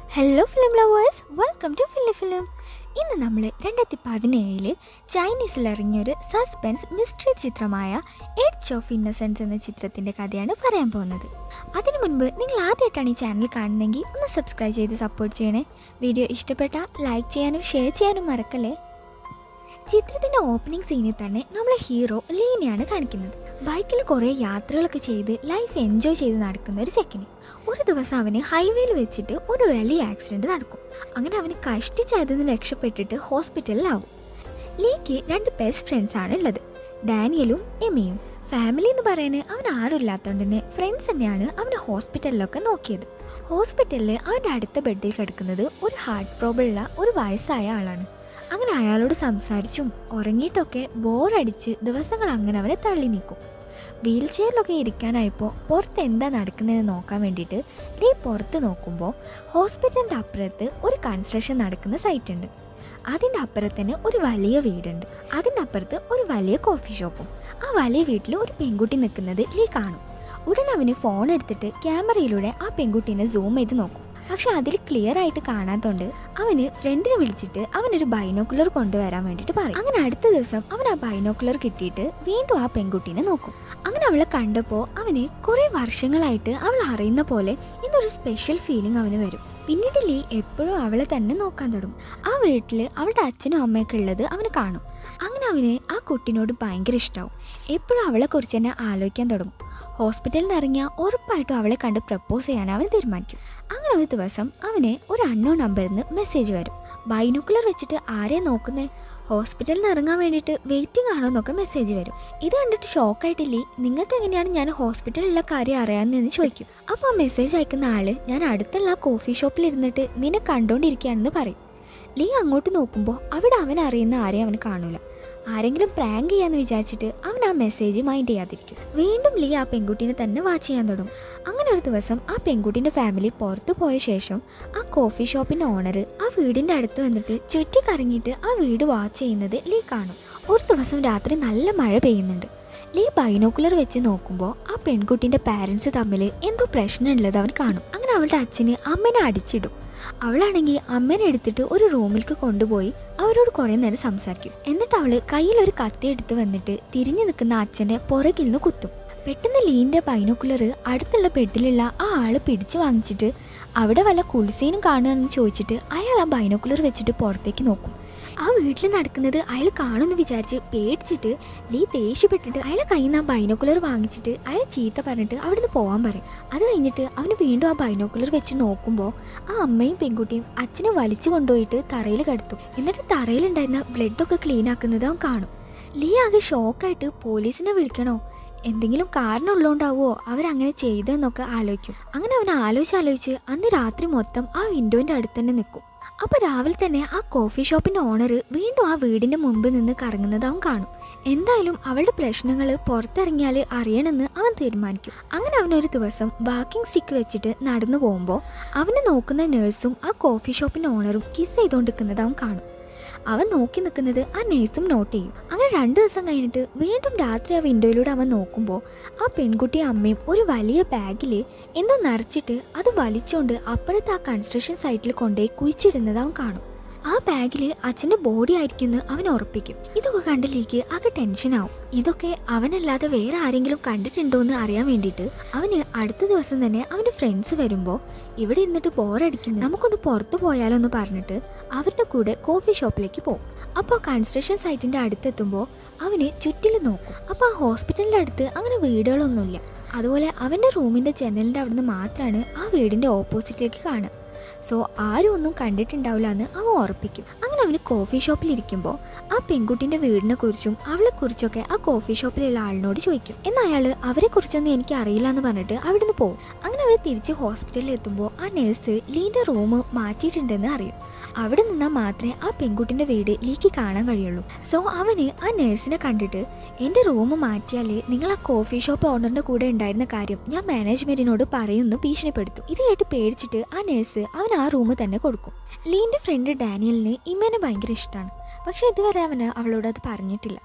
hello film lovers welcome to Filli film ഇന്ന് നമ്മൾ രണ്ടായിരത്തി പതിനേഴില് ചൈനീസിൽ ഇറങ്ങിയൊരു സസ്പെൻസ് മിസ്റ്ററി ചിത്രമായ എഡ്ജ് ഓഫ് ഇന്നസെൻസ് എന്ന ചിത്രത്തിൻ്റെ കഥയാണ് പറയാൻ പോകുന്നത് അതിനു മുൻപ് നിങ്ങൾ ആദ്യമായിട്ടാണ് ഈ ചാനൽ കാണുന്നതെങ്കിൽ ഒന്ന് സബ്സ്ക്രൈബ് ചെയ്ത് സപ്പോർട്ട് ചെയ്യണേ വീഡിയോ ഇഷ്ടപ്പെട്ടാൽ ലൈക്ക് ചെയ്യാനും ഷെയർ ചെയ്യാനും മറക്കല്ലേ ചിത്രത്തിന്റെ ഓപ്പണിംഗ് സീനിൽ തന്നെ നമ്മളെ ഹീറോ ലീനയാണ് കാണിക്കുന്നത് ബൈക്കിൽ കുറേ യാത്രകളൊക്കെ ചെയ്ത് ലൈഫ് എൻജോയ് ചെയ്ത് നടക്കുന്ന ഒരു ചെക്കന് ഒരു ദിവസം അവന് ഹൈവേയിൽ വെച്ചിട്ട് ഒരു വലിയ ആക്സിഡന്റ് നടക്കും അങ്ങനെ അവന് കഷ്ടിച്ച് അതിൽ നിന്ന് രക്ഷപ്പെട്ടിട്ട് ഹോസ്പിറ്റലിലാവും ലീക്ക് രണ്ട് ബെസ്റ്റ് ഫ്രണ്ട്സ് ആണ് ഉള്ളത് ഡാനിയലും എമിയും ഫാമിലി എന്ന് പറയാൻ അവൻ ആരും ഇല്ലാത്തതുകൊണ്ട് തന്നെ ഫ്രണ്ട്സ് തന്നെയാണ് അവന് ഹോസ്പിറ്റലിലൊക്കെ നോക്കിയത് ഹോസ്പിറ്റലിൽ അവൻ്റെ അടുത്ത ബെഡിൽ കിടക്കുന്നത് ഒരു ഹാർട്ട് പ്രോബ്ലം ഉള്ള ഒരു വയസ്സായ ആളാണ് അങ്ങനെ അയാളോട് സംസാരിച്ചും ഉറങ്ങിയിട്ടൊക്കെ ബോറടിച്ച് ദിവസങ്ങൾ അങ്ങനെ അവനെ തള്ളി നീക്കും വീൽ ചെയറിലൊക്കെ ഇരിക്കാനായപ്പോൾ പുറത്ത് എന്താ നടക്കുന്നതെന്ന് നോക്കാൻ വേണ്ടിയിട്ട് ലീ പുറത്ത് നോക്കുമ്പോൾ ഹോസ്പിറ്റലിൻ്റെ അപ്പുറത്ത് ഒരു കൺസ്ട്രക്ഷൻ നടക്കുന്ന സൈറ്റ് ഉണ്ട് അതിൻ്റെ അപ്പുറത്തിന് ഒരു വലിയ വീടുണ്ട് അതിൻ്റെ അപ്പുറത്ത് ഒരു വലിയ കോഫി ഷോപ്പും ആ വലിയ വീട്ടിൽ ഒരു പെൺകുട്ടി നിൽക്കുന്നത് ലീ കാണും ഉടൻ അവന് ഫോൺ എടുത്തിട്ട് ക്യാമറയിലൂടെ ആ പെൺകുട്ടീനെ സൂം ചെയ്ത് നോക്കും പക്ഷെ അതിൽ ക്ലിയർ ആയിട്ട് കാണാത്തോണ്ട് അവന് ഫ്രണ്ടിനെ വിളിച്ചിട്ട് അവനൊരു ബൈനോക്കുലർ കൊണ്ടുവരാൻ വേണ്ടിയിട്ട് പറയും അങ്ങനെ അടുത്ത ദിവസം അവൻ ആ ബൈനോക്കുലർ കിട്ടിയിട്ട് വീണ്ടും ആ പെൺകുട്ടീനെ നോക്കും അങ്ങനെ അവളെ കണ്ടപ്പോൾ അവന് കുറേ വർഷങ്ങളായിട്ട് അവൾ അറിയുന്ന പോലെ ഇന്നൊരു സ്പെഷ്യൽ ഫീലിംഗ് അവന് വരും പിന്നീട് ലീ എപ്പോഴും അവളെ തന്നെ നോക്കാൻ തുടങ്ങും ആ വീട്ടിൽ അവളുടെ അച്ഛനും അമ്മയൊക്കെ ഉള്ളത് അവന് കാണും അങ്ങനെ അവന് ആ കുട്ടിനോട് ഭയങ്കര ഇഷ്ടമാവും എപ്പോഴും അവളെക്കുറിച്ച് തന്നെ ആലോചിക്കാൻ തുടങ്ങും ഹോസ്പിറ്റലിൽ നിന്ന് ഇറങ്ങിയാൽ ഉറപ്പായിട്ടും അവളെ കണ്ട് പ്രപ്പോസ് ചെയ്യാൻ അവൻ തീരുമാനിക്കും അങ്ങനെ ഒരു ദിവസം അവന് ഒരു അൺനോൺ നമ്പറിൽ നിന്ന് മെസ്സേജ് വരും ബൈനോക്കുലർ വെച്ചിട്ട് ആരെയാ നോക്കുന്നേ ഹോസ്പിറ്റലിൽ നിന്ന് ഇറങ്ങാൻ വേണ്ടിയിട്ട് വെയിറ്റിംഗ് ആണോ എന്നൊക്കെ മെസ്സേജ് വരും ഇത് കണ്ടിട്ട് ഷോക്കായിട്ടില്ലേ നിങ്ങൾക്ക് എങ്ങനെയാണ് ഞാൻ ഹോസ്പിറ്റലിലുള്ള കാര്യം അറിയാമെന്ന് ചോദിക്കും അപ്പോൾ ആ മെസ്സേജ് അയക്കുന്ന ആള് ഞാൻ അടുത്തുള്ള ആ കോഫി ഷോപ്പിൽ ഇരുന്നിട്ട് നിന്നെ കണ്ടുകൊണ്ടിരിക്കുകയാണെന്ന് പറയും ലീ അങ്ങോട്ട് നോക്കുമ്പോൾ അവിടെ അവൻ അറിയുന്ന ആരെയും അവന് കാണൂല ആരെങ്കിലും പ്രാങ്ക് ചെയ്യാന്ന് വിചാരിച്ചിട്ട് അവൻ ആ മെസ്സേജ് മൈൻഡ് ചെയ്യാതിരിക്കും വീണ്ടും ലീ ആ പെൺകുട്ടീനെ തന്നെ വാച്ച് ചെയ്യാൻ തുടങ്ങും അങ്ങനെ ഒരു ദിവസം ആ പെൺകുട്ടീൻ്റെ ഫാമിലി പുറത്തു പോയ ശേഷം ആ കോഫി ഷോപ്പിൻ്റെ ഓണർ ആ വീടിൻ്റെ അടുത്ത് വന്നിട്ട് ചുറ്റി കറങ്ങിയിട്ട് ആ വീട് വാച്ച് ചെയ്യുന്നത് ലീ കാണും ഒരു ദിവസം രാത്രി നല്ല മഴ പെയ്യുന്നുണ്ട് ലീ ബൈനോക്കുലർ വെച്ച് നോക്കുമ്പോൾ ആ പെൺകുട്ടീൻ്റെ പാരൻസ് തമ്മിൽ എന്തോ പ്രശ്നമുള്ളത് അവൻ കാണും അങ്ങനെ അവളുടെ അച്ഛന് അമ്മനെ അടിച്ചിടും അവളാണെങ്കിൽ അമ്മേനെ എടുത്തിട്ട് ഒരു റൂമിലേക്ക് കൊണ്ടുപോയി അവരോട് കുറേ നേരം സംസാരിക്കും എന്നിട്ട് അവള് കയ്യിലൊരു കത്തി എടുത്ത് വന്നിട്ട് തിരിഞ്ഞു നിൽക്കുന്ന അച്ഛനെ പുറകിൽ നിന്ന് കുത്തും പെട്ടെന്ന് ലീൻ്റെ ബൈനോക്കുലർ അടുത്തുള്ള ബെഡിലുള്ള ആ ആള് പിടിച്ചു വാങ്ങിച്ചിട്ട് അവിടെ വല്ല കുളിസീനും കാണുകയാണെന്ന് ചോദിച്ചിട്ട് അയാൾ ആ ബൈനോക്കുലർ വെച്ചിട്ട് പുറത്തേക്ക് നോക്കും ആ വീട്ടിൽ നടക്കുന്നത് അയാൾ കാണുമെന്ന് വിചാരിച്ച് പേടിച്ചിട്ട് ലീ ദേഷ്യപ്പെട്ടിട്ട് അയാളെ കയ്യിൽ നിന്ന് ആ ബൈനോക്കുലർ വാങ്ങിച്ചിട്ട് അയാൾ ചീത്ത പറഞ്ഞിട്ട് അവിടുന്ന് പോകാൻ പറയും അത് കഴിഞ്ഞിട്ട് അവന് വീണ്ടും ആ ബൈനോക്കുലർ വെച്ച് നോക്കുമ്പോൾ ആ അമ്മയും പെൺകുട്ടിയും അച്ഛനെ വലിച്ചു കൊണ്ടുപോയിട്ട് തറയിൽ കിടത്തും എന്നിട്ട് തറയിലുണ്ടായിരുന്ന ബ്ലഡൊക്കെ ക്ലീൻ ആക്കുന്നത് അവൻ കാണും ലീ ആകെ ഷോക്കായിട്ട് പോലീസിനെ വിളിക്കണോ എന്തെങ്കിലും കാരണം ഉള്ളതുകൊണ്ടാവോ അവരങ്ങനെ ചെയ്തതെന്നൊക്കെ ആലോചിക്കും അങ്ങനെ അവൻ ആലോചിച്ച് ആലോചിച്ച് അന്ന് രാത്രി മൊത്തം ആ വിൻഡോൻ്റെ അടുത്ത് തന്നെ നിൽക്കും അപ്പോൾ രാവിലെ തന്നെ ആ കോഫി ഷോപ്പിൻ്റെ ഓണർ വീണ്ടും ആ വീടിൻ്റെ മുമ്പ് നിന്ന് കറങ്ങുന്നത് അവൻ കാണും എന്തായാലും അവളുടെ പ്രശ്നങ്ങൾ പുറത്തിറങ്ങിയാൽ അറിയണമെന്ന് അവൻ തീരുമാനിക്കും അങ്ങനെ അവനൊരു ദിവസം വാക്കിംഗ് സ്റ്റിക്ക് വെച്ചിട്ട് നടന്നു പോകുമ്പോൾ അവനെ നോക്കുന്ന നേഴ്സും ആ കോഫി ഷോപ്പിൻ്റെ ഓണറും കിസ് ചെയ്തുകൊണ്ടിരിക്കുന്നത് അവൻ കാണും അവൻ നോക്കി നിൽക്കുന്നത് ആ നേഴ്സും നോട്ട് ചെയ്യും അങ്ങനെ രണ്ട് ദിവസം കഴിഞ്ഞിട്ട് വീണ്ടും രാത്രി ആ വിൻഡോയിലൂടെ അവൻ നോക്കുമ്പോൾ ആ പെൺകുട്ടിയും അമ്മയും ഒരു വലിയ ബാഗിൽ എന്തോ നിറച്ചിട്ട് അത് വലിച്ചുകൊണ്ട് അപ്പുറത്ത് ആ കൺസ്ട്രക്ഷൻ സൈറ്റിൽ കൊണ്ടുപോയി കുഴിച്ചിടുന്നത് അവൻ കാണും ആ ബാഗിൽ അച്ഛൻ്റെ ബോഡി ആയിരിക്കുമെന്ന് അവൻ ഉറപ്പിക്കും ഇതൊക്കെ കണ്ടിലേക്ക് ആകെ ടെൻഷനാവും ഇതൊക്കെ അവനല്ലാതെ വേറെ ആരെങ്കിലും കണ്ടിട്ടുണ്ടോ എന്ന് അറിയാൻ വേണ്ടിയിട്ട് അവന് അടുത്ത ദിവസം തന്നെ അവൻ്റെ ഫ്രണ്ട്സ് വരുമ്പോൾ ഇവിടെ ഇരുന്നിട്ട് ബോറടിക്കുന്നു നമുക്കൊന്ന് പുറത്തു പോയാലോ എന്ന് പറഞ്ഞിട്ട് അവരുടെ കൂടെ കോഫി ഷോപ്പിലേക്ക് പോകും അപ്പോൾ കൺസ്ട്രക്ഷൻ സൈറ്റിൻ്റെ അടുത്തെത്തുമ്പോൾ അവന് ചുറ്റിലും നോക്കും അപ്പോൾ ആ ഹോസ്പിറ്റലിൻ്റെ അടുത്ത് അങ്ങനെ വീടുകളൊന്നുമില്ല അതുപോലെ അവൻ്റെ റൂമിൻ്റെ ജനലിൻ്റെ അവിടുന്ന് മാത്രമാണ് ആ വീടിൻ്റെ ഓപ്പോസിറ്റിലേക്ക് കാണുക സോ ആരും ഒന്നും കണ്ടിട്ടുണ്ടാവില്ല എന്ന് അവൻ ഉറപ്പിക്കും അങ്ങനെ അവന് കോഫി ഷോപ്പിൽ ഇരിക്കുമ്പോൾ ആ പെൺകുട്ടിൻ്റെ വീടിനെ കുറിച്ചും അവളെ കുറിച്ചൊക്കെ ആ കോഫി ഷോപ്പിലുള്ള ആളിനോട് ചോദിക്കും എന്നാൽ അയാൾ അവരെ കുറിച്ചൊന്നും എനിക്ക് അറിയില്ല എന്ന് പറഞ്ഞിട്ട് അവിടുന്ന് പോകും അങ്ങനെ അവർ തിരിച്ച് ഹോസ്പിറ്റലിൽ എത്തുമ്പോൾ ആ നേഴ്സ് ലീൻ്റെ റൂം മാറ്റിയിട്ടുണ്ടെന്ന് അറിയും അവിടെ നിന്നാൽ മാത്രമേ ആ പെൺകുട്ടിൻ്റെ വീട് ലീക്ക് കാണാൻ കഴിയുള്ളൂ സോ അവന് ആ നേഴ്സിനെ കണ്ടിട്ട് എൻ്റെ റൂം മാറ്റിയാൽ നിങ്ങൾ ആ കോഫി ഷോപ്പ് ഓണറിൻ്റെ കൂടെ ഉണ്ടായിരുന്ന കാര്യം ഞാൻ മാനേജ്മെൻറ്റിനോട് പറയുമെന്ന് ഭീഷണിപ്പെടുത്തും ഇത് കേട്ട് പേടിച്ചിട്ട് ആ നേഴ്സ് അവൻ ആ റൂം തന്നെ കൊടുക്കും ലീൻ്റെ ഫ്രണ്ട് ഡാനിയലിന് ഇമ്മേനെ ഭയങ്കര ഇഷ്ടമാണ് പക്ഷേ ഇതുവരെ അവന് അവളോട് അത് പറഞ്ഞിട്ടില്ല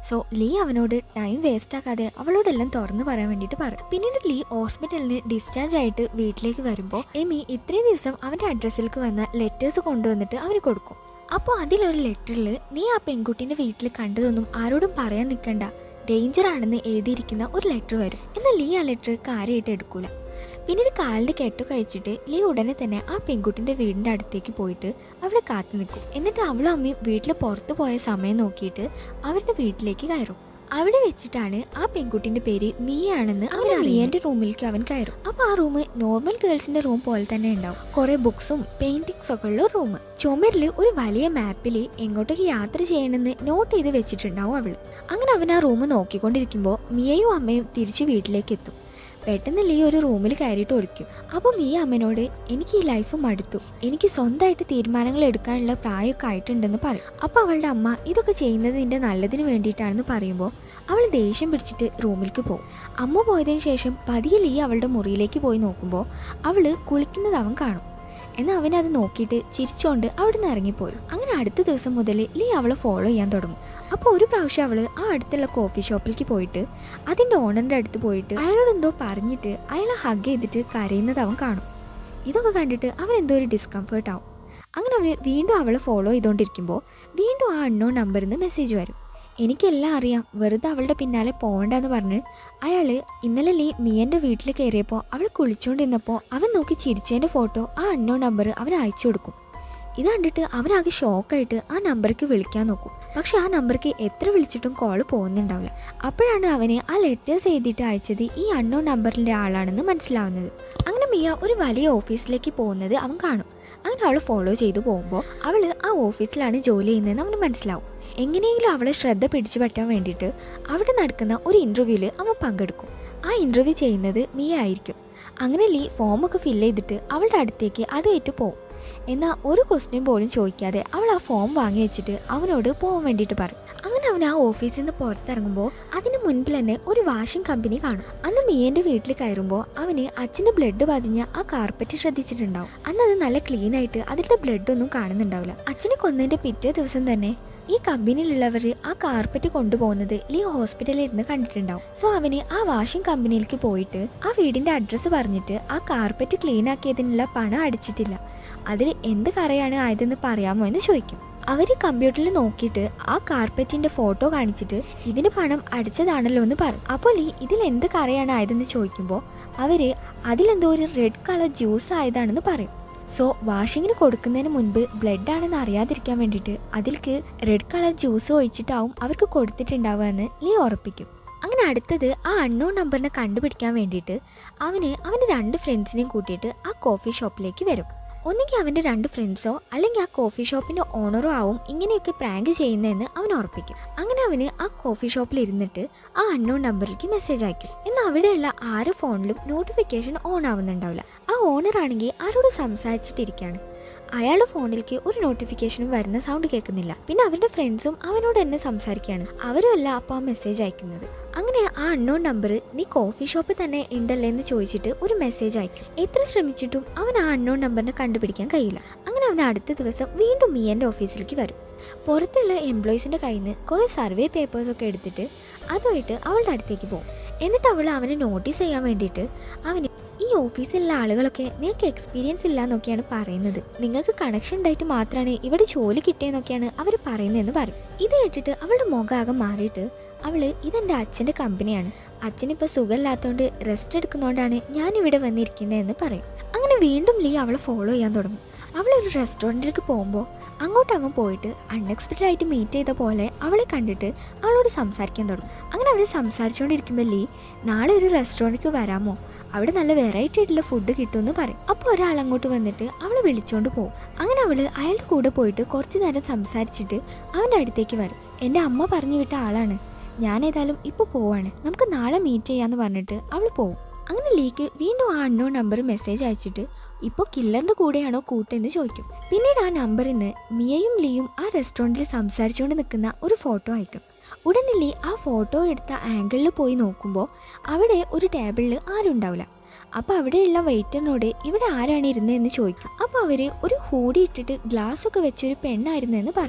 സോ ലീ അവനോട് ടൈം വേസ്റ്റ് ആക്കാതെ അവളോടെല്ലാം തുറന്നു പറയാൻ വേണ്ടിയിട്ട് പറയും പിന്നീട് ലീ ഹോസ്പിറ്റലിൽ നിന്ന് ഡിസ്ചാർജ് ആയിട്ട് വീട്ടിലേക്ക് വരുമ്പോൾ എമി ഇത്രയും ദിവസം അവൻ്റെ അഡ്രസ്സിലേക്ക് വന്ന ലെറ്റേഴ്സ് കൊണ്ടുവന്നിട്ട് അവന് കൊടുക്കും അപ്പോൾ അതിലൊരു ലെറ്ററിൽ നീ ആ പെൺകുട്ടീൻ്റെ വീട്ടിൽ കണ്ടതൊന്നും ആരോടും പറയാൻ നിൽക്കണ്ട ഡേഞ്ചർ ആണെന്ന് എഴുതിയിരിക്കുന്ന ഒരു ലെറ്റർ വരും എന്നാൽ ലീ ആ ലെറ്റർ കാര്യമായിട്ട് എടുക്കൂല പിന്നീട് കാലിൻ്റെ കെട്ടു കഴിച്ചിട്ട് ലീ ഉടനെ തന്നെ ആ പെൺകുട്ടിൻ്റെ വീടിൻ്റെ അടുത്തേക്ക് പോയിട്ട് അവിടെ കാത്തു നിൽക്കും എന്നിട്ട് അവളും അമ്മയും വീട്ടിൽ പുറത്തു പോയ സമയം നോക്കിയിട്ട് അവരുടെ വീട്ടിലേക്ക് കയറും അവിടെ വെച്ചിട്ടാണ് ആ പെൺകുട്ടിന്റെ പേര് മിയ ആണെന്ന് അവൻ മിയന്റെ റൂമിലേക്ക് അവൻ കയറും അപ്പൊ ആ റൂം നോർമൽ ഗേൾസിന്റെ റൂം പോലെ തന്നെ ഉണ്ടാവും കുറെ ബുക്സും പെയിന്റിങ്സ് ഒക്കെ ഉള്ള റൂം ചുമരിൽ ഒരു വലിയ മാപ്പിൽ എങ്ങോട്ടേക്ക് യാത്ര ചെയ്യണമെന്ന് നോട്ട് ചെയ്ത് വെച്ചിട്ടുണ്ടാവും അവള് അങ്ങനെ അവൻ ആ റൂം നോക്കിക്കൊണ്ടിരിക്കുമ്പോൾ മിയയും അമ്മയും തിരിച്ച് വീട്ടിലേക്ക് എത്തും പെട്ടെന്ന് ലീ ഒരു റൂമിൽ കയറിയിട്ട് ഒളിക്കും അപ്പോൾ മീ അമ്മനോട് എനിക്ക് ഈ ലൈഫ് മടുത്തു എനിക്ക് സ്വന്തമായിട്ട് തീരുമാനങ്ങൾ എടുക്കാനുള്ള പ്രായമൊക്കെ ആയിട്ടുണ്ടെന്ന് പറയും അപ്പോൾ അവളുടെ അമ്മ ഇതൊക്കെ ചെയ്യുന്നത് നിന്റെ നല്ലതിന് വേണ്ടിയിട്ടാണെന്ന് പറയുമ്പോൾ അവൾ ദേഷ്യം പിടിച്ചിട്ട് റൂമിലേക്ക് പോകും അമ്മ പോയതിന് ശേഷം പതിയെ ലീ അവളുടെ മുറിയിലേക്ക് പോയി നോക്കുമ്പോൾ അവൾ കുളിക്കുന്നത് അവൻ കാണും എന്നാൽ അവനത് നോക്കിയിട്ട് ചിരിച്ചുകൊണ്ട് അവിടെ നിന്ന് ഇറങ്ങിപ്പോരും അങ്ങനെ അടുത്ത ദിവസം മുതൽ ലീ അവളെ ഫോളോ ചെയ്യാൻ തുടങ്ങും അപ്പോൾ ഒരു പ്രാവശ്യം അവൾ ആ അടുത്തുള്ള കോഫി ഷോപ്പിലേക്ക് പോയിട്ട് അതിൻ്റെ ഓണറിൻ്റെ അടുത്ത് പോയിട്ട് അയാളോട് എന്തോ പറഞ്ഞിട്ട് അയാളെ ഹഗ് ചെയ്തിട്ട് കരയുന്നത് അവൻ കാണും ഇതൊക്കെ കണ്ടിട്ട് അവൻ എന്തോ ഒരു ഡിസ്കംഫേർട്ട് ആവും അങ്ങനെ അവൻ വീണ്ടും അവളെ ഫോളോ ചെയ്തുകൊണ്ടിരിക്കുമ്പോൾ വീണ്ടും ആ അൺനോൺ നമ്പറിൽ നിന്ന് മെസ്സേജ് വരും എനിക്കെല്ലാം അറിയാം വെറുതെ അവളുടെ പിന്നാലെ പോകണ്ടെന്ന് പറഞ്ഞ് അയാൾ ഇന്നലെ ലീ മിയൻ്റെ വീട്ടിൽ കയറിയപ്പോൾ അവൾ കുളിച്ചുകൊണ്ടിരുന്നപ്പോൾ അവൻ നോക്കി ചിരിച്ചതിൻ്റെ ഫോട്ടോ ആ അൺനോൺ നമ്പർ അവൻ അയച്ചു കൊടുക്കും ഇത് കണ്ടിട്ട് അവനാകെ ഷോക്കായിട്ട് ആ നമ്പർക്ക് വിളിക്കാൻ നോക്കും പക്ഷെ ആ നമ്പർക്ക് എത്ര വിളിച്ചിട്ടും കോൾ പോകുന്നുണ്ടാവില്ല അപ്പോഴാണ് അവന് ആ ലെറ്റേഴ്സ് എഴുതിയിട്ട് അയച്ചത് ഈ അൺനോൺ നമ്പറിൻ്റെ ആളാണെന്ന് മനസ്സിലാവുന്നത് അങ്ങനെ മിയ ഒരു വലിയ ഓഫീസിലേക്ക് പോകുന്നത് അവൻ കാണും അങ്ങനെ അവൾ ഫോളോ ചെയ്തു പോകുമ്പോൾ അവൾ ആ ഓഫീസിലാണ് ജോലി ചെയ്യുന്നതെന്ന് അവന് മനസ്സിലാവും എങ്ങനെയെങ്കിലും അവളെ ശ്രദ്ധ പിടിച്ചു പറ്റാൻ വേണ്ടിയിട്ട് അവിടെ നടക്കുന്ന ഒരു ഇൻ്റർവ്യൂവിൽ അവൻ പങ്കെടുക്കും ആ ഇൻ്റർവ്യൂ ചെയ്യുന്നത് മിയ ആയിരിക്കും അങ്ങനെ ലീ ഫോമൊക്കെ ഫില്ല് ചെയ്തിട്ട് അവളുടെ അടുത്തേക്ക് അത് ഏറ്റു പോകും എന്നാൽ ഒരു ക്വസ്റ്റ്യൻ പോലും ചോദിക്കാതെ അവൾ ആ ഫോം വാങ്ങി വെച്ചിട്ട് അവനോട് പോകാൻ വേണ്ടിയിട്ട് പറയും അങ്ങനെ അവൻ ആ ഓഫീസിൽ നിന്ന് പുറത്തിറങ്ങുമ്പോൾ അതിന് മുൻപിൽ തന്നെ ഒരു വാഷിംഗ് കമ്പനി കാണും അന്ന് മിയന്റെ വീട്ടിൽ കയറുമ്പോൾ അവന് അച്ഛൻ്റെ ബ്ലഡ് പതിഞ്ഞ ആ കാർപ്പറ്റ് ശ്രദ്ധിച്ചിട്ടുണ്ടാവും അന്ന് അത് നല്ല ക്ലീൻ ആയിട്ട് അതിലത്തെ ബ്ലഡ് ഒന്നും കാണുന്നുണ്ടാവില്ല അച്ഛനെ കൊന്നതിന്റെ പിറ്റേ ദിവസം തന്നെ ഈ കമ്പനിയിലുള്ളവർ ആ കാർപ്പറ്റ് കൊണ്ടുപോകുന്നത് ലീ ഹോസ്പിറ്റലിൽ ഇരുന്ന് കണ്ടിട്ടുണ്ടാവും സോ അവന് ആ വാഷിംഗ് കമ്പനിയിലേക്ക് പോയിട്ട് ആ വീടിന്റെ അഡ്രസ്സ് പറഞ്ഞിട്ട് ആ കാർപ്പറ്റ് ക്ലീൻ ആക്കിയതിനുള്ള പണം അടിച്ചിട്ടില്ല അതിൽ എന്ത് കറയാണ് ആയതെന്ന് പറയാമോ എന്ന് ചോദിക്കും അവർ കമ്പ്യൂട്ടറിൽ നോക്കിയിട്ട് ആ കാർപ്പറ്റിന്റെ ഫോട്ടോ കാണിച്ചിട്ട് ഇതിന് പണം അടിച്ചതാണല്ലോ എന്ന് പറയും അപ്പോൾ ലീ ഇതിൽ എന്ത് കറയാണ് ആയതെന്ന് ചോദിക്കുമ്പോൾ അവര് അതിലെന്തോ ഒരു റെഡ് കളർ ജ്യൂസ് ആയതാണെന്ന് പറയും സോ വാഷിങ്ങിന് കൊടുക്കുന്നതിന് മുൻപ് ബ്ലഡ് ആണെന്ന് അറിയാതിരിക്കാൻ വേണ്ടിയിട്ട് അതിലേക്ക് റെഡ് കളർ ജ്യൂസ് ഒഴിച്ചിട്ടാവും അവർക്ക് കൊടുത്തിട്ടുണ്ടാവുക എന്ന് ലീ ഉറപ്പിക്കും അങ്ങനെ അടുത്തത് ആ അൺനോൺ നമ്പറിനെ കണ്ടുപിടിക്കാൻ വേണ്ടിയിട്ട് അവന് അവൻ്റെ രണ്ട് ഫ്രണ്ട്സിനെയും കൂട്ടിയിട്ട് ആ കോഫി ഷോപ്പിലേക്ക് വരും ഒന്നുകിൽ അവൻ്റെ രണ്ട് ഫ്രണ്ട്സോ അല്ലെങ്കിൽ ആ കോഫി ഷോപ്പിൻ്റെ ഓണറോ ആവും ഇങ്ങനെയൊക്കെ പ്രാങ്ക് ചെയ്യുന്നതെന്ന് അവൻ ഉറപ്പിക്കും അങ്ങനെ അവന് ആ കോഫി ഷോപ്പിൽ ഇരുന്നിട്ട് ആ അൺനോൺ നമ്പറിലേക്ക് മെസ്സേജ് അയക്കും എന്നാൽ അവിടെയുള്ള ആറ് ഫോണിലും നോട്ടിഫിക്കേഷൻ ഓൺ ആവുന്നുണ്ടാവില്ല ആ ഓണർ ആണെങ്കിൽ ആരോട് സംസാരിച്ചിട്ടിരിക്കുകയാണ് അയാളുടെ ഫോണിലേക്ക് ഒരു നോട്ടിഫിക്കേഷനും വരുന്ന സൗണ്ട് കേൾക്കുന്നില്ല പിന്നെ അവരുടെ ഫ്രണ്ട്സും അവനോട് തന്നെ സംസാരിക്കുകയാണ് അവരും അല്ല അപ്പോൾ ആ മെസ്സേജ് അയക്കുന്നത് അങ്ങനെ ആ അൺനോൺ നമ്പർ നീ കോഫി ഷോപ്പിൽ തന്നെ ഉണ്ടല്ലേ എന്ന് ചോദിച്ചിട്ട് ഒരു മെസ്സേജ് അയക്കും എത്ര ശ്രമിച്ചിട്ടും അവൻ ആ അൺനോൺ നമ്പറിനെ കണ്ടുപിടിക്കാൻ കഴിയില്ല അങ്ങനെ അവൻ അടുത്ത ദിവസം വീണ്ടും മിയൻ്റെ ഓഫീസിലേക്ക് വരും പുറത്തുള്ള എംപ്ലോയീസിൻ്റെ കയ്യിൽ നിന്ന് കുറേ സർവേ പേപ്പേഴ്സൊക്കെ എടുത്തിട്ട് അതുമായിട്ട് അവളുടെ അടുത്തേക്ക് പോകും എന്നിട്ട് അവൾ അവനെ നോട്ടീസ് ചെയ്യാൻ വേണ്ടിയിട്ട് അവന് ഈ ഓഫീസിലുള്ള ആളുകളൊക്കെ നിങ്ങൾക്ക് എക്സ്പീരിയൻസ് ഇല്ല എന്നൊക്കെയാണ് പറയുന്നത് നിങ്ങൾക്ക് കണക്ഷൻ ഉണ്ടായിട്ട് മാത്രമാണ് ഇവിടെ ജോലി കിട്ടിയെന്നൊക്കെയാണ് അവർ പറയുന്നതെന്ന് പറയും ഇത് കേട്ടിട്ട് അവളുടെ മുഖാകെ മാറിയിട്ട് അവള് ഇതെൻ്റെ അച്ഛൻ്റെ കമ്പനിയാണ് അച്ഛനിപ്പോൾ സുഖമില്ലാത്തതുകൊണ്ട് റെസ്റ്റ് എടുക്കുന്നതുകൊണ്ടാണ് ഞാൻ ഇവിടെ വന്നിരിക്കുന്നതെന്ന് പറയും അങ്ങനെ വീണ്ടും ലീ അവളെ ഫോളോ ചെയ്യാൻ തുടങ്ങും അവൾ ഒരു റെസ്റ്റോറൻറ്റിലേക്ക് പോകുമ്പോൾ അങ്ങോട്ട് അവൻ പോയിട്ട് അൺഎക്സ്പെക്റ്റഡ് ആയിട്ട് മീറ്റ് ചെയ്ത പോലെ അവളെ കണ്ടിട്ട് അവളോട് സംസാരിക്കാൻ തുടങ്ങും അങ്ങനെ അവർ സംസാരിച്ചുകൊണ്ടിരിക്കുമ്പോൾ ലീ നാളെ ഒരു റെസ്റ്റോറൻറ്റിലേക്ക് വരാമോ അവിടെ നല്ല വെറൈറ്റി ആയിട്ടുള്ള ഫുഡ് കിട്ടുമെന്ന് പറയും അപ്പോൾ ഒരാൾ അങ്ങോട്ട് വന്നിട്ട് അവളെ വിളിച്ചുകൊണ്ട് പോകും അങ്ങനെ അവൾ അയാളുടെ കൂടെ പോയിട്ട് കുറച്ച് നേരം സംസാരിച്ചിട്ട് അവൻ്റെ അടുത്തേക്ക് വരും എൻ്റെ അമ്മ പറഞ്ഞു വിട്ട ആളാണ് ഞാൻ ഏതായാലും ഇപ്പോൾ പോവാണ് നമുക്ക് നാളെ മീറ്റ് ചെയ്യാന്ന് പറഞ്ഞിട്ട് അവൾ പോവും അങ്ങനെ ലീക്ക് വീണ്ടും ആ അണ്ണോ നമ്പർ മെസ്സേജ് അയച്ചിട്ട് ഇപ്പോൾ കില്ലറിൻ്റെ കൂടെയാണോ കൂട്ടെന്ന് ചോദിക്കും പിന്നീട് ആ നമ്പറിൽ നിന്ന് മിയയും ലീയും ആ റെസ്റ്റോറൻറ്റിൽ സംസാരിച്ചുകൊണ്ട് നിൽക്കുന്ന ഒരു ഫോട്ടോ അയക്കും ഉടനെ ലീ ആ ഫോട്ടോ എടുത്ത ആംഗിളിൽ പോയി നോക്കുമ്പോൾ അവിടെ ഒരു ടേബിളിൽ ആരും ഉണ്ടാവില്ല അപ്പോൾ അവിടെയുള്ള വെയിറ്ററിനോട് ഇവിടെ ആരാണ് ഇരുന്നതെന്ന് ചോദിക്കും അപ്പോൾ അവർ ഒരു ഹൂടി ഇട്ടിട്ട് ഗ്ലാസ് ഒക്കെ വെച്ചൊരു പെണ്ണായിരുന്നെന്ന് പറയും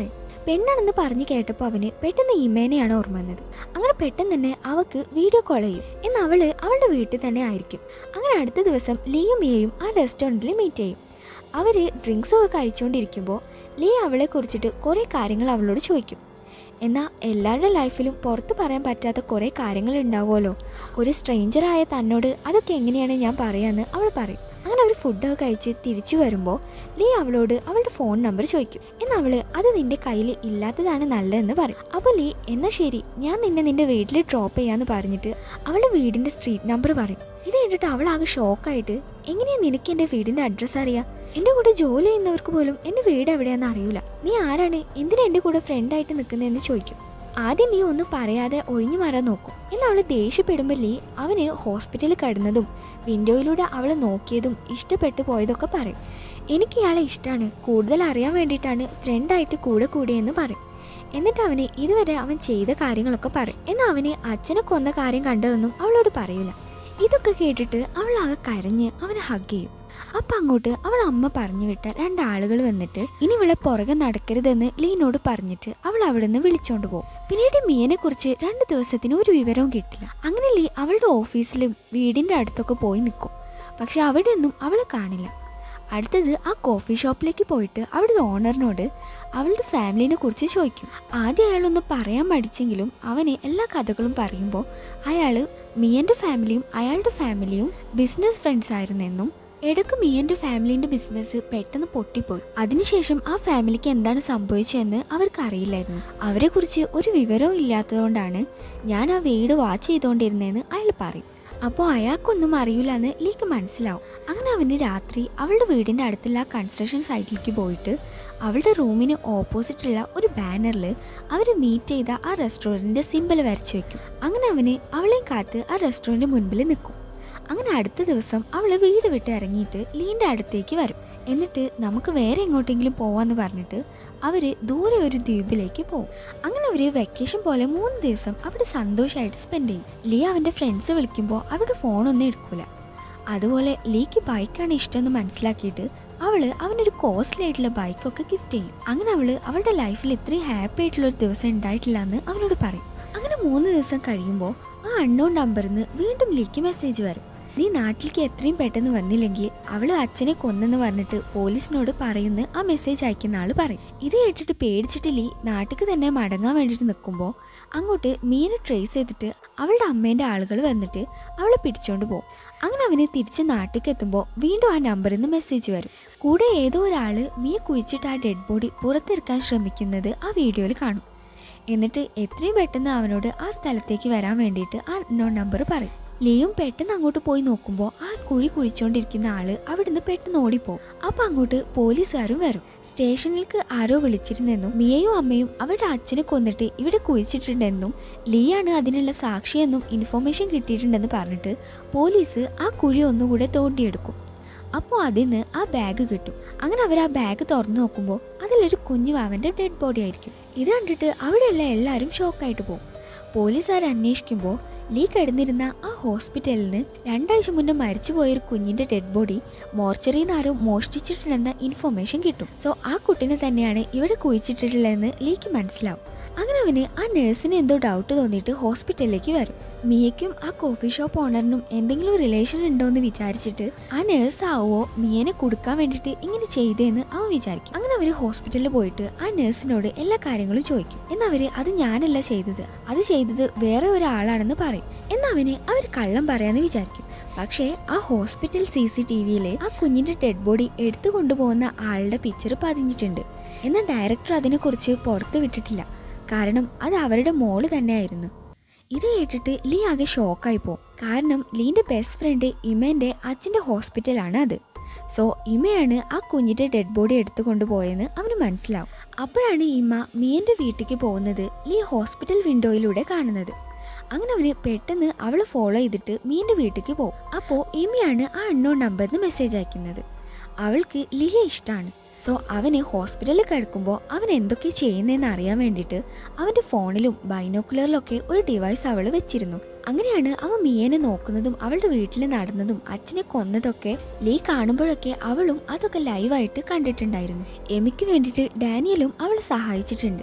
പെണ്ണാണെന്ന് പറഞ്ഞു കേട്ടപ്പോൾ അവന് പെട്ടെന്ന് ഇമേനെയാണ് ഓർമ്മ വന്നത് അങ്ങനെ പെട്ടെന്ന് തന്നെ അവക്ക് വീഡിയോ കോൾ ചെയ്യും എന്നാൽ അവള് അവളുടെ വീട്ടിൽ തന്നെ ആയിരിക്കും അങ്ങനെ അടുത്ത ദിവസം ലീയും മിയയും ആ റെസ്റ്റോറൻറ്റിൽ മീറ്റ് ചെയ്യും അവർ ഡ്രിങ്ക്സ് ഒക്കെ കഴിച്ചുകൊണ്ടിരിക്കുമ്പോൾ ലീ അവളെ കുറിച്ചിട്ട് കുറേ കാര്യങ്ങൾ അവളോട് ചോദിക്കും എന്നാൽ എല്ലാവരുടെ ലൈഫിലും പുറത്ത് പറയാൻ പറ്റാത്ത കുറേ കാര്യങ്ങൾ ഉണ്ടാവുമല്ലോ ഒരു സ്ട്രേഞ്ചറായ തന്നോട് അതൊക്കെ എങ്ങനെയാണ് ഞാൻ പറയാമെന്ന് അവൾ പറയും അങ്ങനെ അവർ ഫുഡൊക്കെ കഴിച്ച് തിരിച്ചു വരുമ്പോൾ ലീ അവളോട് അവളുടെ ഫോൺ നമ്പർ ചോദിക്കും എന്നാൽ അവള് അത് നിന്റെ കയ്യിൽ ഇല്ലാത്തതാണ് നല്ലതെന്ന് പറയും അപ്പോൾ ലീ എന്നാൽ ശരി ഞാൻ നിന്നെ നിന്റെ വീട്ടിൽ ഡ്രോപ്പ് ചെയ്യാന്ന് പറഞ്ഞിട്ട് അവളുടെ വീടിന്റെ സ്ട്രീറ്റ് നമ്പർ പറയും ഇത് കേട്ടിട്ട് അവൾ ആകെ ഷോക്കായിട്ട് എങ്ങനെയാ നിനക്ക് എൻ്റെ വീടിന്റെ അഡ്രസ്സ് അറിയാം എൻ്റെ കൂടെ ജോലി ചെയ്യുന്നവർക്ക് പോലും എൻ്റെ വീട് എവിടെയാണെന്ന് അറിയില്ല നീ ആരാണ് എന്തിനാ എൻ്റെ കൂടെ ഫ്രണ്ടായിട്ട് നിൽക്കുന്നതെന്ന് ചോദിക്കും ആദ്യം നീ ഒന്നും പറയാതെ ഒഴിഞ്ഞു മാറാൻ നോക്കും എന്നാൽ അവൾ ദേഷ്യപ്പെടുമ്പോൾ ലീ അവന് ഹോസ്പിറ്റലിൽ കിടന്നതും വിൻഡോയിലൂടെ അവളെ നോക്കിയതും ഇഷ്ടപ്പെട്ടു പോയതൊക്കെ പറയും എനിക്ക് ഇയാളെ ഇഷ്ടമാണ് കൂടുതൽ അറിയാൻ വേണ്ടിയിട്ടാണ് ഫ്രണ്ടായിട്ട് കൂടെ കൂടിയെന്ന് പറയും എന്നിട്ട് അവന് ഇതുവരെ അവൻ ചെയ്ത കാര്യങ്ങളൊക്കെ പറയും എന്നാൽ അവന് അച്ഛനെ കൊന്ന കാര്യം കണ്ടതൊന്നും അവളോട് പറയില്ല ഇതൊക്കെ കേട്ടിട്ട് അവൾ ആകെ കരഞ്ഞ് അവനെ ഹഗ് ചെയ്യും അപ്പം അങ്ങോട്ട് അവൾ അമ്മ പറഞ്ഞു വിട്ട രണ്ടാളുകൾ വന്നിട്ട് ഇനി ഇവളെ പുറകെ നടക്കരുതെന്ന് ലീനോട് പറഞ്ഞിട്ട് അവൾ അവിടെ നിന്ന് വിളിച്ചോണ്ട് പോകും പിന്നീട് മീനെ കുറിച്ച് രണ്ട് ദിവസത്തിന് ഒരു വിവരവും കിട്ടില്ല അങ്ങനെ ലീ അവളുടെ ഓഫീസിലും വീടിന്റെ അടുത്തൊക്കെ പോയി നിൽക്കും പക്ഷെ അവിടെയൊന്നും അവളെ കാണില്ല അടുത്തത് ആ കോഫി ഷോപ്പിലേക്ക് പോയിട്ട് അവിടുത്തെ ഓണറിനോട് അവളുടെ ഫാമിലിനെ കുറിച്ച് ചോദിക്കും ആദ്യം അയാളൊന്ന് പറയാൻ മടിച്ചെങ്കിലും അവന് എല്ലാ കഥകളും പറയുമ്പോൾ അയാൾ മിയന്റെ ഫാമിലിയും അയാളുടെ ഫാമിലിയും ബിസിനസ് ഫ്രണ്ട്സ് ആയിരുന്നെന്നും ഇടയ്ക്ക് മിയന്റെ ഫാമിലിന്റെ ബിസിനസ് പെട്ടെന്ന് പൊട്ടിപ്പോയി അതിനുശേഷം ആ ഫാമിലിക്ക് എന്താണ് സംഭവിച്ചതെന്ന് അവർക്ക് അറിയില്ലായിരുന്നു അവരെ കുറിച്ച് ഒരു വിവരവും ഇല്ലാത്തതുകൊണ്ടാണ് ഞാൻ ആ വീട് വാച്ച് ചെയ്തുകൊണ്ടിരുന്നതെന്ന് അയാൾ പറയും അപ്പോൾ അയാൾക്കൊന്നും അറിയില്ല എന്ന് ലീക്ക് മനസ്സിലാവും അങ്ങനെ അവന് രാത്രി അവളുടെ വീടിൻ്റെ അടുത്തുള്ള ആ കൺസ്ട്രക്ഷൻ സൈറ്റിലേക്ക് പോയിട്ട് അവളുടെ റൂമിന് ഓപ്പോസിറ്റുള്ള ഒരു ബാനറിൽ അവർ മീറ്റ് ചെയ്ത ആ റെസ്റ്റോറൻറ്റിൻ്റെ സിമ്പിൾ വരച്ചു വെക്കും അങ്ങനെ അവന് അവളെയും കാത്ത് ആ റെസ്റ്റോറൻറ്റ് മുൻപിൽ നിൽക്കും അങ്ങനെ അടുത്ത ദിവസം അവൾ വീട് വിട്ട് ഇറങ്ങിയിട്ട് ലീൻ്റെ അടുത്തേക്ക് വരും എന്നിട്ട് നമുക്ക് വേറെ എങ്ങോട്ടെങ്കിലും പോവാന്ന് പറഞ്ഞിട്ട് അവർ ദൂരെ ഒരു ദ്വീപിലേക്ക് പോകും അങ്ങനെ അവർ വെക്കേഷൻ പോലെ മൂന്ന് ദിവസം അവിടെ സന്തോഷമായിട്ട് സ്പെൻഡ് ചെയ്യും ലീ അവൻ്റെ ഫ്രണ്ട്സ് വിളിക്കുമ്പോൾ അവരുടെ ഫോണൊന്നും എടുക്കൂല അതുപോലെ ലീക്ക് ബൈക്കാണ് ഇഷ്ടമെന്ന് മനസ്സിലാക്കിയിട്ട് അവള് അവനൊരു കോസ്റ്റ്ലി ആയിട്ടുള്ള ബൈക്കൊക്കെ ഗിഫ്റ്റ് ചെയ്യും അങ്ങനെ അവള് അവളുടെ ലൈഫിൽ ഇത്രയും ഹാപ്പി ആയിട്ടുള്ള ഒരു ദിവസം ഉണ്ടായിട്ടില്ല എന്ന് അവനോട് പറയും അങ്ങനെ മൂന്ന് ദിവസം കഴിയുമ്പോൾ ആ അൺനോൺ നമ്പറിൽ നിന്ന് വീണ്ടും ലീക്ക് മെസ്സേജ് വരും നീ നാട്ടിലേക്ക് എത്രയും പെട്ടെന്ന് വന്നില്ലെങ്കിൽ അവള് അച്ഛനെ കൊന്നെന്ന് പറഞ്ഞിട്ട് പോലീസിനോട് പറയുന്ന ആ മെസ്സേജ് അയക്കുന്ന ആള് പറയും ഇത് കേട്ടിട്ട് പേടിച്ചിട്ട് ലീ നാട്ടിലേക്ക് തന്നെ മടങ്ങാൻ വേണ്ടിയിട്ട് നിൽക്കുമ്പോൾ അങ്ങോട്ട് മീനെ ട്രേസ് ചെയ്തിട്ട് അവളുടെ അമ്മേൻ്റെ ആളുകൾ വന്നിട്ട് അവളെ പിടിച്ചോണ്ട് പോകും അങ്ങനെ അവന് തിരിച്ച് നാട്ടിലേക്ക് എത്തുമ്പോൾ വീണ്ടും ആ നമ്പറിൽ നിന്ന് മെസ്സേജ് വരും കൂടെ ഏതോ ഒരാൾ മീയെ കുഴിച്ചിട്ട് ആ ഡെഡ് ബോഡി പുറത്തെടുക്കാൻ ശ്രമിക്കുന്നത് ആ വീഡിയോയിൽ കാണും എന്നിട്ട് എത്രയും പെട്ടെന്ന് അവനോട് ആ സ്ഥലത്തേക്ക് വരാൻ വേണ്ടിയിട്ട് ആ നോ നമ്പർ പറയും ലിയും പെട്ടെന്ന് അങ്ങോട്ട് പോയി നോക്കുമ്പോൾ ആ കുഴി കുഴിച്ചുകൊണ്ടിരിക്കുന്ന ആള് അവിടുന്ന് പെട്ടെന്ന് ഓടിപ്പോവും അപ്പൊ അങ്ങോട്ട് പോലീസുകാരും വരും സ്റ്റേഷനിലേക്ക് ആരോ വിളിച്ചിരുന്നെന്നും മിയയും അമ്മയും അവരുടെ അച്ഛനെ കൊന്നിട്ട് ഇവിടെ കുഴിച്ചിട്ടുണ്ടെന്നും ലീയാണ് അതിനുള്ള സാക്ഷിയെന്നും ഇൻഫോർമേഷൻ കിട്ടിയിട്ടുണ്ടെന്ന് പറഞ്ഞിട്ട് പോലീസ് ആ കുഴി ഒന്നുകൂടെ തോണ്ടിയെടുക്കും അപ്പോൾ അതിൽ നിന്ന് ആ ബാഗ് കിട്ടും അങ്ങനെ അവർ ആ ബാഗ് തുറന്നു നോക്കുമ്പോൾ അതിലൊരു കുഞ്ഞു വാവൻ്റെ ഡെഡ് ബോഡി ആയിരിക്കും ഇത് കണ്ടിട്ട് അവിടെയുള്ള എല്ലാവരും ഷോക്കായിട്ട് പോകും പോലീസുകാർ അന്വേഷിക്കുമ്പോൾ ലീ കിടന്നിരുന്ന ആ ഹോസ്പിറ്റലിൽ നിന്ന് രണ്ടാഴ്ച മുന്നേ മരിച്ചു പോയൊരു കുഞ്ഞിന്റെ ഡെഡ് ബോഡി മോർച്ചറിയിൽ നിന്ന് ആരോ മോഷ്ടിച്ചിട്ടുണ്ടെന്ന ഇൻഫർമേഷൻ കിട്ടും സോ ആ കുട്ടിനെ തന്നെയാണ് ഇവിടെ കുഴിച്ചിട്ടിട്ടുള്ളതെന്ന് ലീക്ക് മനസ്സിലാവും അങ്ങനെ അവന് ആ നഴ്സിന് എന്തോ ഡൗട്ട് തോന്നിയിട്ട് ഹോസ്പിറ്റലിലേക്ക് വരും മിയയ്ക്കും ആ കോഫി ഷോപ്പ് ഓണറിനും എന്തെങ്കിലും റിലേഷൻ ഉണ്ടോ എന്ന് വിചാരിച്ചിട്ട് ആ നേഴ്സ് ആവോ മിയനെ കൊടുക്കാൻ വേണ്ടിയിട്ട് ഇങ്ങനെ ചെയ്തേന്ന് അവൻ വിചാരിക്കും അങ്ങനെ അവര് ഹോസ്പിറ്റലിൽ പോയിട്ട് ആ നേഴ്സിനോട് എല്ലാ കാര്യങ്ങളും ചോദിക്കും എന്നവര് അത് ഞാനല്ല ചെയ്തത് അത് ചെയ്തത് വേറെ ഒരാളാണെന്ന് പറയും എന്നവന് അവർ കള്ളം പറയാന്ന് വിചാരിക്കും പക്ഷേ ആ ഹോസ്പിറ്റൽ സി സി ടി വിയിൽ ആ കുഞ്ഞിന്റെ ഡെഡ് ബോഡി എടുത്തു കൊണ്ടുപോകുന്ന ആളുടെ പിക്ചർ പതിഞ്ഞിട്ടുണ്ട് എന്നാൽ ഡയറക്ടർ അതിനെക്കുറിച്ച് പുറത്ത് വിട്ടിട്ടില്ല കാരണം അത് അവരുടെ മോള് തന്നെയായിരുന്നു ഇത് കേട്ടിട്ട് ലീ ആകെ ഷോക്കായി പോകും കാരണം ലീൻ്റെ ബെസ്റ്റ് ഫ്രണ്ട് ഇമേൻ്റെ അച്ഛൻ്റെ ഹോസ്പിറ്റലാണ് അത് സോ ഇമയാണ് ആ കുഞ്ഞിൻ്റെ ഡെഡ് ബോഡി എടുത്തു കൊണ്ടുപോയെന്ന് അവന് മനസ്സിലാവും അപ്പോഴാണ് ഇമ്മ മിയൻ്റെ വീട്ടിലേക്ക് പോകുന്നത് ലീ ഹോസ്പിറ്റൽ വിൻഡോയിലൂടെ കാണുന്നത് അങ്ങനെ അവന് പെട്ടെന്ന് അവളെ ഫോളോ ചെയ്തിട്ട് മീൻ്റെ വീട്ടിലേക്ക് പോകും അപ്പോൾ ഇമയാണ് ആ അണ്ണോൺ നമ്പറിന് മെസ്സേജ് അയക്കുന്നത് അവൾക്ക് ലിയ ഇഷ്ടമാണ് സോ അവന് ഹോസ്പിറ്റലിൽ കിടക്കുമ്പോൾ അവൻ എന്തൊക്കെ ചെയ്യുന്നതെന്ന് അറിയാൻ വേണ്ടിയിട്ട് അവൻ്റെ ഫോണിലും ബൈനോക്കുലറിലൊക്കെ ഒരു ഡിവൈസ് അവൾ വെച്ചിരുന്നു അങ്ങനെയാണ് അവൻ മിയനെ നോക്കുന്നതും അവളുടെ വീട്ടിൽ നടന്നതും അച്ഛനെ കൊന്നതൊക്കെ ലീ കാണുമ്പോഴൊക്കെ അവളും അതൊക്കെ ലൈവായിട്ട് കണ്ടിട്ടുണ്ടായിരുന്നു എമിക്ക് വേണ്ടിയിട്ട് ഡാനിയലും അവളെ സഹായിച്ചിട്ടുണ്ട്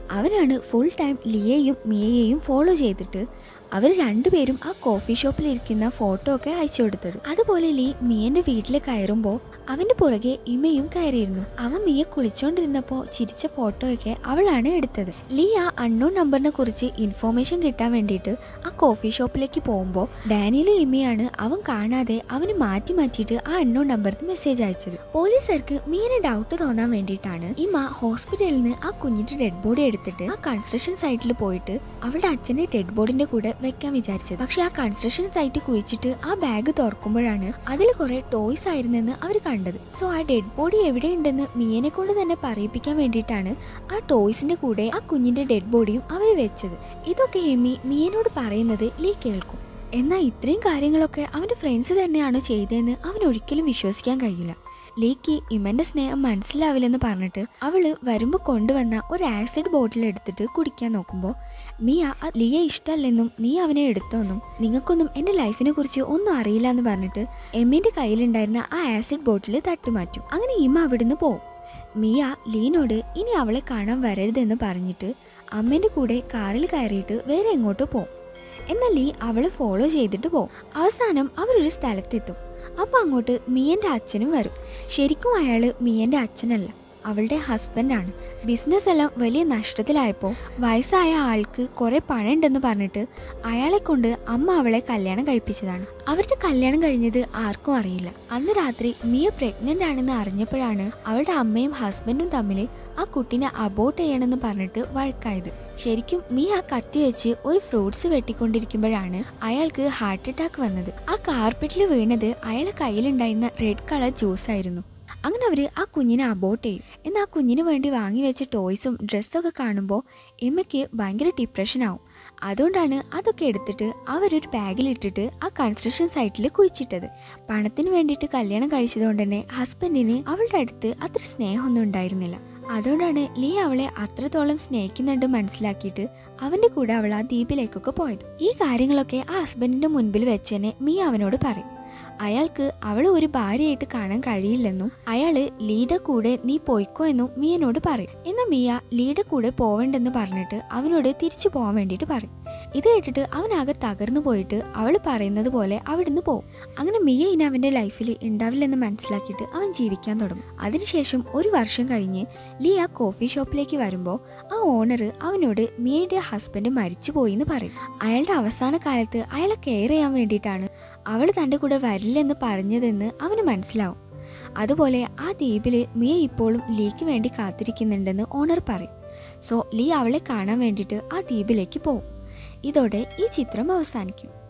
അവനാണ് ഫുൾ ടൈം ലിയയെയും മിയയെയും ഫോളോ ചെയ്തിട്ട് അവർ രണ്ടുപേരും ആ കോഫി ഷോപ്പിൽ ഇരിക്കുന്ന ഫോട്ടോ ഒക്കെ അയച്ചു കൊടുത്തത് അതുപോലെ ലീ മിയന്റെ വീട്ടിൽ കയറുമ്പോൾ അവന്റെ പുറകെ ഇമയും കയറിയിരുന്നു അവൻ മിയ കുളിച്ചോണ്ടിരുന്നപ്പോൾ ചിരിച്ച ഫോട്ടോയൊക്കെ അവളാണ് എടുത്തത് ലീ ആ അൺനോൺ നമ്പറിനെ കുറിച്ച് ഇൻഫോർമേഷൻ കിട്ടാൻ വേണ്ടിയിട്ട് ആ കോഫി ഷോപ്പിലേക്ക് പോകുമ്പോൾ ഡാനിയലും ഇമയാണ് അവൻ കാണാതെ അവന് മാറ്റി മാറ്റിയിട്ട് ആ അൺനോൺ നമ്പറിൽ മെസ്സേജ് അയച്ചത് പോലീസുകാർക്ക് മീനെ ഡൗട്ട് തോന്നാൻ വേണ്ടിയിട്ടാണ് ഇമ ഹോസ്പിറ്റലിൽ നിന്ന് ആ കുഞ്ഞിന്റെ ഡെഡ് ബോഡി എടുത്തിട്ട് ആ കൺസ്ട്രക്ഷൻ സൈറ്റിൽ പോയിട്ട് അവളുടെ അച്ഛന്റെ ഡെഡ് ബോഡിന്റെ കൂടെ വെക്കാൻ വിചാരിച്ചത് പക്ഷെ ആ കൺസ്ട്രക്ഷൻ സൈറ്റ് കുഴിച്ചിട്ട് ആ ബാഗ് തുറക്കുമ്പോഴാണ് അതിൽ കുറെ ടോയ്സ് ആയിരുന്നെന്ന് അവർ കണ്ടത് സോ ആ ഡെഡ് ബോഡി എവിടെയുണ്ടെന്ന് മിയനെ കൊണ്ട് തന്നെ പറയിപ്പിക്കാൻ വേണ്ടിയിട്ടാണ് ആ ടോയ്സിന്റെ കൂടെ ആ കുഞ്ഞിന്റെ ഡെഡ് ബോഡിയും അവർ വെച്ചത് ഇതൊക്കെ എമ്മി മിയനോട് പറയുന്നത് ലീ കേൾക്കും എന്നാൽ ഇത്രയും കാര്യങ്ങളൊക്കെ അവന്റെ ഫ്രണ്ട്സ് തന്നെയാണോ ചെയ്തതെന്ന് അവൻ ഒരിക്കലും വിശ്വസിക്കാൻ കഴിയില്ല ലീക്ക് ഇമന്റെ സ്നേഹം മനസ്സിലാവില്ലെന്ന് പറഞ്ഞിട്ട് അവള് വരുമ്പോൾ കൊണ്ടുവന്ന ഒരു ആസിഡ് ബോട്ടിൽ എടുത്തിട്ട് കുടിക്കാൻ നോക്കുമ്പോൾ മിയ ആ ലിയെ ഇഷ്ടമല്ലെന്നും നീ അവനെ എടുത്തോന്നും നിങ്ങൾക്കൊന്നും എൻ്റെ ലൈഫിനെ കുറിച്ച് ഒന്നും അറിയില്ല എന്ന് പറഞ്ഞിട്ട് എമ്മിൻ്റെ കയ്യിലുണ്ടായിരുന്ന ആ ആസിഡ് ബോട്ടിൽ തട്ടുമാറ്റും അങ്ങനെ ഇമ്മ അവിടുന്ന് പോവും മിയ ലീനോട് ഇനി അവളെ കാണാൻ വരരുതെന്ന് പറഞ്ഞിട്ട് അമ്മേൻ്റെ കൂടെ കാറിൽ കയറിയിട്ട് വേറെ എങ്ങോട്ടോ പോവും എന്നാൽ ലീ അവളെ ഫോളോ ചെയ്തിട്ട് പോവും അവസാനം അവരൊരു സ്ഥലത്തെത്തും അപ്പം അങ്ങോട്ട് മിയൻ്റെ അച്ഛനും വരും ശരിക്കും അയാൾ മിയൻ്റെ അച്ഛനല്ല അവളുടെ ഹസ്ബൻഡാണ് ബിസിനസ് എല്ലാം വലിയ നഷ്ടത്തിലായപ്പോൾ വയസ്സായ ആൾക്ക് കുറേ പണമുണ്ടെന്ന് പറഞ്ഞിട്ട് അയാളെ കൊണ്ട് അമ്മ അവളെ കല്യാണം കഴിപ്പിച്ചതാണ് അവരുടെ കല്യാണം കഴിഞ്ഞത് ആർക്കും അറിയില്ല അന്ന് രാത്രി മിയ പ്രഗ്നൻ്റ് ആണെന്ന് അറിഞ്ഞപ്പോഴാണ് അവളുടെ അമ്മയും ഹസ്ബൻഡും തമ്മിൽ ആ കുട്ടീനെ അബോട്ട് ചെയ്യണമെന്ന് പറഞ്ഞിട്ട് വഴക്കായത് ശരിക്കും മീ ആ കത്തി വെച്ച് ഒരു ഫ്രൂട്ട്സ് വെട്ടിക്കൊണ്ടിരിക്കുമ്പോഴാണ് അയാൾക്ക് ഹാർട്ട് അറ്റാക്ക് വന്നത് ആ കാർപ്പറ്റിൽ വീണത് അയാളെ കയ്യിലുണ്ടായിരുന്ന റെഡ് കളർ ജ്യൂസ് ആയിരുന്നു അങ്ങനെ അവർ ആ കുഞ്ഞിനെ അബോട്ട് ചെയ്യും എന്നാൽ ആ കുഞ്ഞിന് വേണ്ടി വാങ്ങി വെച്ച ടോയ്സും ഡ്രസ്സൊക്കെ കാണുമ്പോൾ എമ്മയ്ക്ക് ഭയങ്കര ഡിപ്രഷൻ ആവും അതുകൊണ്ടാണ് അതൊക്കെ എടുത്തിട്ട് അവരൊരു ബാഗിലിട്ടിട്ട് ആ കൺസ്ട്രക്ഷൻ സൈറ്റിൽ കുഴിച്ചിട്ടത് പണത്തിന് വേണ്ടിയിട്ട് കല്യാണം കഴിച്ചതുകൊണ്ട് തന്നെ ഹസ്ബൻഡിന് അവളുടെ അടുത്ത് അത്ര സ്നേഹമൊന്നും ഉണ്ടായിരുന്നില്ല അതുകൊണ്ടാണ് ലീ അവളെ അത്രത്തോളം സ്നേഹിക്കുന്നുണ്ട് മനസ്സിലാക്കിയിട്ട് അവന്റെ കൂടെ അവൾ ആ ദ്വീപിലേക്കൊക്കെ പോയത് ഈ കാര്യങ്ങളൊക്കെ ആ ഹസ്ബൻഡിന്റെ മുൻപിൽ വെച്ച് തന്നെ മീ അവനോട് പറയും അയാൾക്ക് അവളെ ഒരു ഭാര്യയായിട്ട് കാണാൻ കഴിയില്ലെന്നും അയാള് ലീയുടെ കൂടെ നീ പോയിക്കോ എന്നും മിയനോട് പറയും എന്നാൽ മിയ ലീയുടെ കൂടെ പോവേണ്ടെന്ന് പറഞ്ഞിട്ട് അവനോട് തിരിച്ചു പോകാൻ വേണ്ടിയിട്ട് പറയും ഇത് കേട്ടിട്ട് അവനാകെ തകർന്നു പോയിട്ട് അവൾ പറയുന്നത് പോലെ അവിടുന്ന് പോകും അങ്ങനെ മിയ ഇനി അവൻ്റെ ലൈഫിൽ ഉണ്ടാവില്ലെന്ന് മനസ്സിലാക്കിയിട്ട് അവൻ ജീവിക്കാൻ തുടങ്ങും അതിനുശേഷം ഒരു വർഷം കഴിഞ്ഞ് ലീ ആ കോഫി ഷോപ്പിലേക്ക് വരുമ്പോൾ ആ ഓണർ അവനോട് മിയയുടെ ഹസ്ബൻഡ് മരിച്ചുപോയി എന്ന് പറയും അയാളുടെ അവസാന കാലത്ത് അയാളെ കെയർ ചെയ്യാൻ വേണ്ടിയിട്ടാണ് അവൾ തൻ്റെ കൂടെ വരില്ലെന്ന് പറഞ്ഞതെന്ന് അവന് മനസ്സിലാവും അതുപോലെ ആ ദ്വീപിൽ മിയ ഇപ്പോഴും ലീക്ക് വേണ്ടി കാത്തിരിക്കുന്നുണ്ടെന്ന് ഓണർ പറയും സോ ലീ അവളെ കാണാൻ വേണ്ടിയിട്ട് ആ ദ്വീപിലേക്ക് പോകും ഇതോടെ ഈ ചിത്രം അവസാനിക്കും